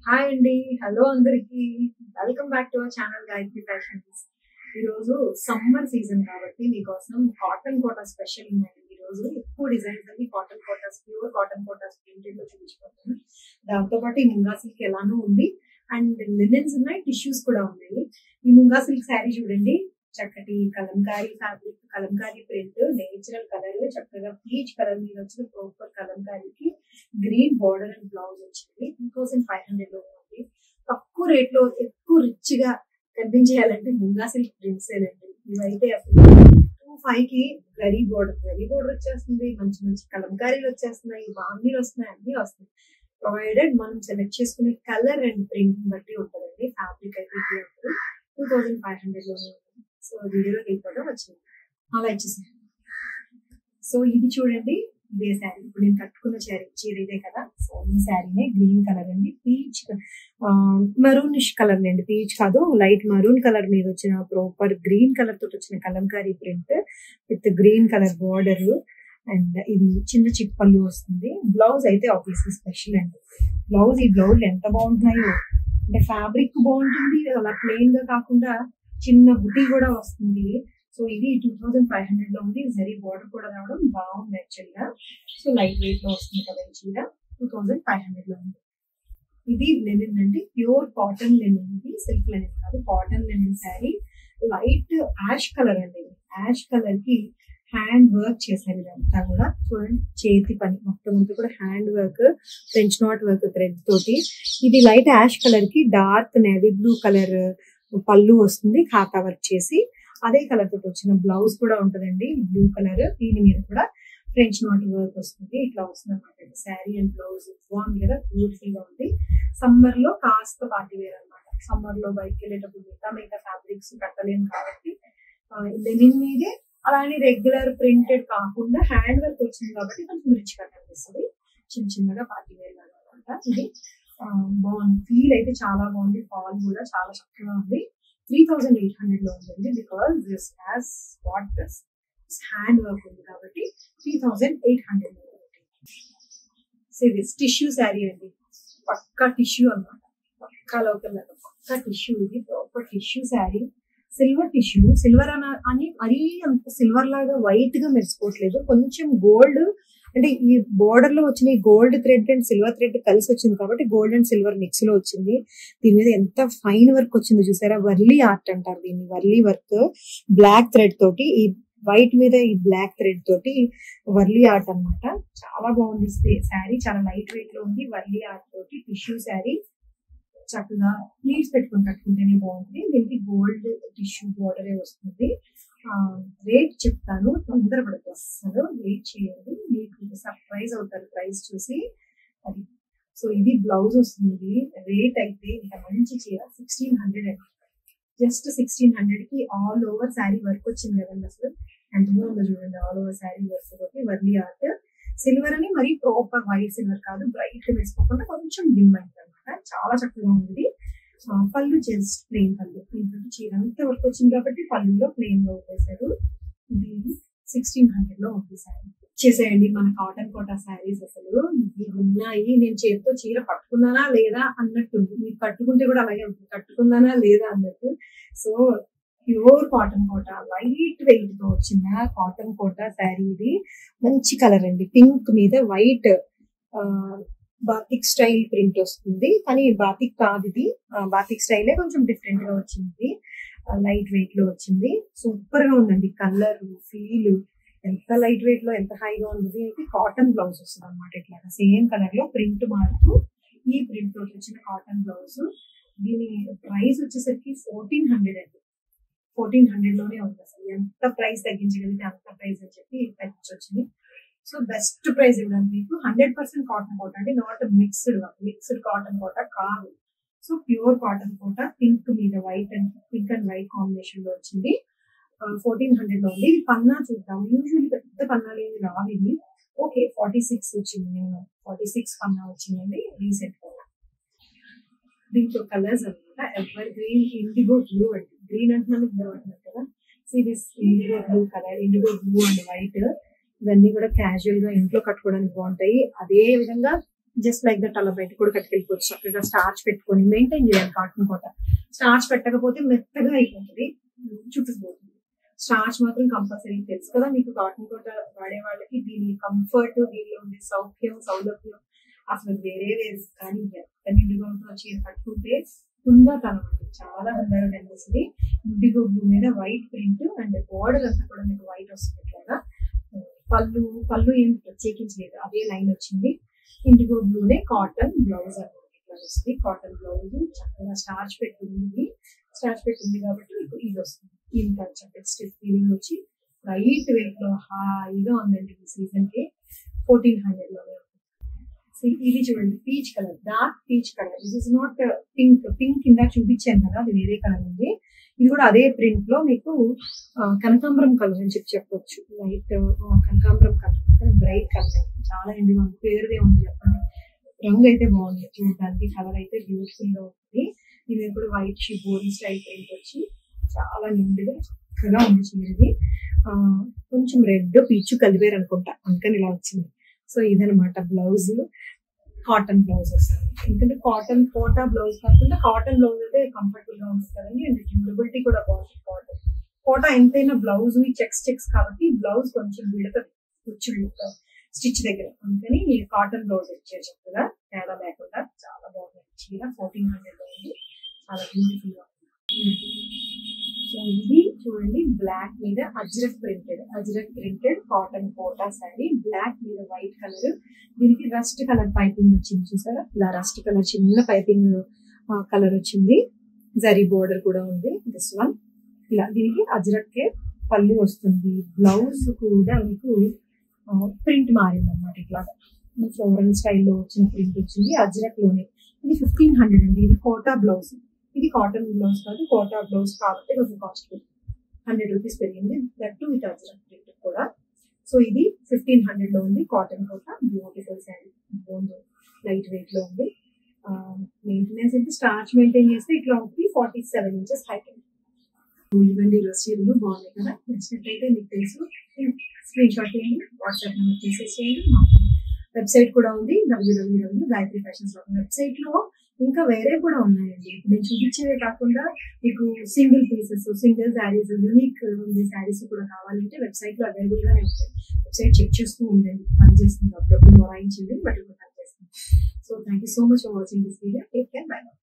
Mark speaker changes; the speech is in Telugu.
Speaker 1: హాయ్ అండి హలో అందరికి welcome back to our channel Gayatri fashions ఈ రోజు సమ్మర్ సీజన్ కాబట్టి మీకోసం కాటన్ కోటా స్పెషల్ ఉన్నాయండి ఈ రోజు ఎక్కువ డిజైన్స్ అన్ని cotton kotas pure cotton kotas printed లో చూపించుకుంటాను దాంతో పాటు ఈ ముంగా సిల్క్ ఎలానో ఉంది అండ్ లినెన్స్ ఉన్నాయి టిష్యూస్ కూడా ఉన్నాయి ఈ ముంగా సిల్క్ శారీ చూడండి చక్కటి Kalamkari fabric Kalamkari print natural colour చక్కగా పీచ్ కలర్ మీద వచ్చిన ప్రాపర్ కలంకారీకి గ్రీన్ బార్డర్ అండ్ బ్లౌజ్ వచ్చింది టూ థౌసండ్ ఫైవ్ హండ్రెడ్ లో ఉంది తక్కువ రేట్ లో ఎక్కువ రిచ్ గా కనిపించేయాలంటే ముంగా సిల్క్ ప్రింట్స్ అండి ఇవైతే అసలు టూ ఫైవ్ కి గరీ బోర్డర్ గరీ బోర్డర్ వచ్చేస్తుంది మంచి మంచి కలంకారీలు వచ్చేస్తున్నాయి బాంబీలు వస్తున్నాయి అన్ని వస్తున్నాయి ప్రొవైడెడ్ మనం సెలెక్ట్ చేసుకునే కలర్ అండ్ ప్రింట్ బట్టి ఉంటుందండి ఫ్యాబ్రిక్ అయితే టూ థౌసండ్ ఫైవ్ హండ్రెడ్ లో సో వీడియోలోకి వెళ్ళిపోవడం వచ్చింది అలా ఇచ్చేసాను సో ఇది చూడండి ఇదే శారీ ఇప్పుడు నేను కట్టుకున్న చీర చీర ఇదే కదా సో ఈ శారీనే గ్రీన్ కలర్ అండి పీచ్ మరూనిష్ కలర్ అండి పీచ్ కాదు లైట్ మరూన్ కలర్ మీద వచ్చిన ప్రాపర్ గ్రీన్ కలర్ తోటి వచ్చిన Kalamkari print with green colour border and ఇది చిన్న చిప్పలు వస్తుంది బ్లౌజ్ అయితే ఆబ్వియస్లీ స్పెషల్ అండి బ్లౌజ్ ఈ బ్లౌజ్ ఎంత బాగుంటున్నాయో అంటే ఫ్యాబ్రిక్ బాగుంటుంది అలా ప్లెయిన్ గా కాకుండా చిన్న బుటీ కూడా వస్తుంది సో ఇది టూ థౌసండ్ ఫైవ్ హండ్రెడ్ లో ఉంది జరీ బార్డర్ కూడా రావడం బాగుంది యాక్చువల్ గా సో లైట్ వెయిట్ లో వస్తుంది కదా ఈ చీర టూ థౌసండ్ ఫైవ్ హండ్రెడ్ లో ఉంది ఇది లెనిన్ అంటే ప్యూర్ కాటన్ లెనిన్ ఇది సిల్క్ లెనిన్ కాదు cotton linen sari light ash colour అండి యాష్ కలర్ కి హ్యాండ్ వర్క్ చేశారు ఇదంతా కూడా చూడండి చేతి పని మొత్తం అంతా కూడా hand work French knot work thread తోటి ఇది లైట్ యాష్ కలర్ కి డార్క్ నేవీ బ్లూ కలర్ పళ్ళు వస్తుంది ఖాతా వర్క్ చేసి అదే కలర్ తోటి వచ్చిన బ్లౌజ్ కూడా ఉంటదండి బ్లూ కలర్ దీని మీద కూడా ఫ్రెంచ్ నాట్ వర్క్ వస్తుంది ఇట్లా వస్తుంది అనమాట శారీ అండ్ బ్లౌజ్ బాగుంది కదా బ్యూటిఫుల్ గా ఉంది సమ్మర్ లో కాస్త పార్టీ వేర్ అనమాట సమ్మర్ లో బయటకు వెళ్ళేటప్పుడు మిగతా మిగతా ఫ్యాబ్రిక్స్ కట్టలేము కాబట్టి లెనిన్ మీదే అలానే రెగ్యులర్ ప్రింటెడ్ కాకుండా హ్యాండ్ వర్క్ వచ్చింది కాబట్టి కొంచెం రిచ్ గా కనిపిస్తుంది చిన్న చిన్నగా పార్టీ వేర్ లాగా అనమాట ఇది బాగుంది ఫీల్ అయితే చాలా బాగుంది ఫాల్ కూడా చాలా చక్కగా ఉంది త్రీ థౌసండ్ ఎయిట్ హండ్రెడ్ లో ఉందండి because this has what this hand work ఉంది కాబట్టి త్రీ థౌసండ్ ఎయిట్ హండ్రెడ్ లో ఉంది దిస్ టిష్యూ శారీ అండి పక్కా టిష్యూ అనమాట పక్కా లోకల్ పక్కా టిష్యూ ఇది proper tissue sari silver tissue silver అన అని మరీ అంత సిల్వర్ లాగా వైట్ గా మెరిసిపోవట్లేదు కొంచెం గోల్డ్ అంటే ఈ బోర్డర్ లో వచ్చిన ఈ gold thread and silver thread కలిసి వచ్చింది కాబట్టి గోల్డ్ అండ్ సిల్వర్ మిక్స్ లో వచ్చింది దీని మీద ఎంత ఫైన్ వర్క్ వచ్చిందో చూసారా వర్లీ ఆర్ట్ అంటారు దీన్ని వర్లీ వర్క్ బ్లాక్ థ్రెడ్ తోటి ఈ వైట్ మీద ఈ బ్లాక్ థ్రెడ్ తోటి వర్లీ ఆర్ట్ అనమాట చాలా బాగుంది శారీ చాలా లైట్ వెయిట్ లో ఉంది వర్లీ ఆర్ట్ తోటి టిష్యూ శారీ చక్కగా ప్లీట్స్ పెట్టుకొని కట్టుకుంటేనే బాగుంటుంది దీనికి గోల్డ్ టిష్యూ బోర్డరే వస్తుంది రేట్ చెప్తాను తొందరపడదు అసలు వెయిట్ చేయండి మీకు సర్ప్రైజ్ అవుతారు ప్రైస్ చూసి అది సో ఇది బ్లౌజ్ వస్తుంది రేట్ అయితే ఇంకా మంచి చీర సిక్స్టీన్ హండ్రెడ్ అండి జస్ట్ సిక్స్టీన్ హండ్రెడ్ కి ఆల్ ఓవర్ శారీ వర్క్ వచ్చింది కదండి అసలు ఎంత బాగుందో చూడండి ఆల్ ఓవర్ శారీ వర్క్ తోటి వర్లీ ఆర్ట్ సిల్వర్ అని మరీ ప్రాపర్ వైట్ సిల్వర్ కాదు బ్రైట్ వేసుకోకుండా కొంచెం డిమ్ అయింది అనమాట చాలా చక్కగా ఉంది పళ్ళు జస్ట్ ప్లెయిన్ పళ్ళు దీంట్లో చీర అంతా వర్క్ వచ్చింది కాబట్టి పళ్ళులో ప్లెయిన్ లో వేశారు ఇది సిక్స్టీన్ హండ్రెడ్ లో ఉంది శారీ చేసేయండి మన కాటన్ కోటా శారీస్ అసలు ఇవి ఉన్నాయి నేను చేతితో చీర పట్టుకున్నానా లేదా అన్నట్టు మీరు కట్టుకుంటే కూడా అలాగే ఉంటుంది కట్టుకున్నానా లేదా అన్నట్టు so pure cotton kota light weight తో వచ్చిన కాటన్ కోట శారీ ఇది మంచి కలర్ అండి పింక్ మీద వైట్ బాతిక్ స్టైల్ ప్రింట్ వస్తుంది కానీ బాతిక్ కాదు ఇది బాతిక్ స్టైలే కొంచెం డిఫరెంట్ గా వచ్చింది లైట్ వెయిట్ లో వచ్చింది సూపర్ గా ఉందండి కలర్ ఫీల్ ఎంత లైట్ వెయిట్ లో ఎంత హైగా ఉంది దీనికి కాటన్ బ్లౌజ్ వస్తుంది అనమాట ఇట్లా సేమ్ కలర్ లో ప్రింట్ మారుతూ ఈ ప్రింట్ తోటి వచ్చిన కాటన్ బ్లౌజ్ దీని ప్రైస్ వచ్చేసరికి ఫోర్టీన్ హండ్రెడ్ అండి ఫోర్టీన్ హండ్రెడ్ లోనే ఉంది అసలు ఎంత ప్రైస్ తగ్గించగలిగితే అంత ప్రైస్ అని చెప్పి తగ్గించొచ్చింది సో బెస్ట్ ప్రైస్ ఇవ్వండి మీకు హండ్రెడ్ పర్సెంట్ కాటన్ కోట అంటే not mixed mixed cotton kota కాదు so pure cotton kota pink మీద white and pink and white combination లో వచ్చింది ఫోర్టీన్ హండ్రెడ్ లో ఉంది పన్నా చూద్దాం యూజువల్లీ పెద్ద పన్నాలు ఏమి రావు ఇవి ఓకే ఫార్టీ సిక్స్ వచ్చింది నేను ఫార్టీ సిక్స్ పన్నా వచ్చిందండి రీసెంట్ గా దీంట్లో కలర్స్ అనమాట ఎవర్ గ్రీన్ ఇండిగో బ్లూ అండి గ్రీన్ అంటున్నాను బ్లూ అంటున్నారు కదా so this indigo blue colour indigo blue and white ఇవన్నీ కూడా క్యాజువల్ గా ఇంట్లో కట్టుకోవడానికి బాగుంటాయి అదే విధంగా జస్ట్ లైక్ దట్ అలా బయట కూడా కట్టుకెళ్ళిపోవచ్చు చక్కగా స్టార్చ్ పెట్టుకొని మెయింటైన్ చేయాలి కాటన్ కోట స్టార్చ్ పెట్టకపోతే మెత్తగా అయిపోతుంది చుట్టుకుపోతుంది స్టార్చ్ మాత్రం కంపల్సరీ తెలుసు కదా మీకు కాటన్ కోట వాడే వాళ్ళకి దీని కంఫర్ట్ దీనిలో ఉండే సౌఖ్యం సౌలభ్యం అసలు వేరే వేరు కానీ ఎంత నిండుగా ఉంటుందో చీర కట్టుకుంటే హుందాతనం అండి చాలా హుందాగా కనిపిస్తుంది ఇండిగో బ్లూ మీద వైట్ ప్రింట్ అండ్ బోర్డర్ అంతా కూడా మీకు వైట్ వస్తుంది ఇట్లాగా పళ్ళు పళ్ళు ఏం ప్రత్యేకించలేదు అదే లైన్ వచ్చింది ఇండిగో బ్లూనే కాటన్ బ్లౌజ్ అన్నమాట ఇట్లా వస్తుంది కాటన్ బ్లౌజ్ చక్కగా స్టార్చ్ పెట్టుంది స్టార్చ్ పెట్టింది కాబట్టి మీకు ఇది వస్తుంది ఇంత చక్కటి స్టిఫ్ ఫీలింగ్ వచ్చి లైట్ వెయిట్ లో హాయిగా ఉందండి ఈ సీజన్ కి ఫోర్టీన్ హండ్రెడ్ లో ఇది చూడండి peach colour dark peach colour this is not pink pink ఇందాక చూపించాను కదా అది వేరే కలర్ ఉంది ఇది కూడా అదే ప్రింట్ లో మీకు ఆ, కనకాంబరం కలర్ అని చెప్పి చెప్పొచ్చు లైట్ కనకాంబరం కలర్ బ్రైట్ కలర్ చాలా ఎండిగా ఉంది పేరుదే ఉంది చెప్పండి రంగు అయితే బాగుంది చూడడానికి కలర్ అయితే బ్యూటిఫుల్ గా ఉంది ఇది కూడా వైట్ షిబోరి స్టైల్ ప్రింట్ వచ్చి చాలా నిండుగా చక్కగా ఉంది చీరది ఆ, కొంచెం రెడ్ పీచు కలిపారు అనుకుంటా అందుకని ఇలా వచ్చింది సో ఇదనమాట బ్లౌజ్ కాటన్ బ్లౌజ్ వస్తుంది ఎందుకంటే కాటన్ కోటా బ్లౌజ్ కాకుండా కాటన్ బ్లౌజ్ అయితే కంఫర్టబుల్ గా ఉంటుంది కదండి అండ్ డ్యూరబిలిటీ కూడా బాగుంటుంది కాటన్ కోటా ఎంతైనా బ్లౌజ్ చెక్స్ చెక్స్ కాబట్టి బ్లౌజ్ కొంచెం విడతది కూర్చు స్టిచ్ దగ్గర అందుకని కాటన్ బ్లౌజ్ ఇచ్చారు చక్కగా తేడా లేకుండా చాలా బాగుంది చీర ఫోర్టీన్ హండ్రెడ్ లో ఉంది చాలా బ్యూటిఫుల్ గా ఉంది సో ఇది చూడండి బ్లాక్ మీద Ajrak printed Ajrak printed cotton kota sari black మీద వైట్ కలర్ దీనికి రస్ట్ కలర్ పైపింగ్ వచ్చింది చూసారా ఇలా రస్ట్ కలర్ చిన్న పైపింగ్ కలర్ వచ్చింది జరీ బోర్డర్ కూడా ఉంది దిస్ వన్ ఇలా దీనికి అజ్రక్ పళ్ళు వస్తుంది బ్లౌజ్ కూడా మీకు ప్రింట్ మారింది అనమాట ఇట్లా ఫ్లోరల్ స్టైల్లో వచ్చిన ప్రింట్ వచ్చింది అజ్రక్ లోనే ఇది ఫిఫ్టీన్ హండ్రెడ్ అండి ఇది కోటా బ్లౌజ్ ఇది కాటన్ బ్లౌజ్ కాదు కోటా బ్లౌజ్ కాబట్టి కొంచెం కాస్ట్ హండ్రెడ్ రూపీస్ పెరిగింది దట్ విత్ అజ్రక్ ప్రింట్ కూడా సో ఇది ఫిఫ్టీన్ హండ్రెడ్ లో ఉంది కాటన్ కోట బ్యూటిఫుల్ శారీ బాగుంది లైట్ వెయిట్ లో ఉంది మెయింటెనెన్స్ అయితే స్టార్చ్ మెయింటైన్ చేస్తే ఇట్లా ఉంది ఫార్టీ సెవెన్ ఇంచెస్ హైట్ ఇవ్వండి ఈరోజు చీరలు బాగున్నాయి కదా నచ్చినట్లయితే మీకు తెలుసు స్క్రీన్ షాట్ చేయండి వాట్సాప్ నెంబర్ తీసేసేయండి వెబ్సైట్ కూడా ఉంది డబ్ల్యూడబ్ల్యూడబ్ల్యూ గాయత్రి ఫ్యాషన్స్ వెబ్సైట్ లో ఇంకా వేరే కూడా ఉన్నాయండి ఇప్పుడు నేను చూపించేవే కాకుండా మీకు single pieces single saris unique ఉంది శారీస్ కూడా కావాలంటే వెబ్సైట్ లో అవైలబుల్ గానే ఉంటాయి వెబ్సైట్ చెక్ చేస్తూ ఉండండి పనిచేస్తుంది అప్పుడప్పుడు మొరాయించింది బట్ ఇప్పుడు పనిచేస్తుంది so thank you so much for watching this video take care by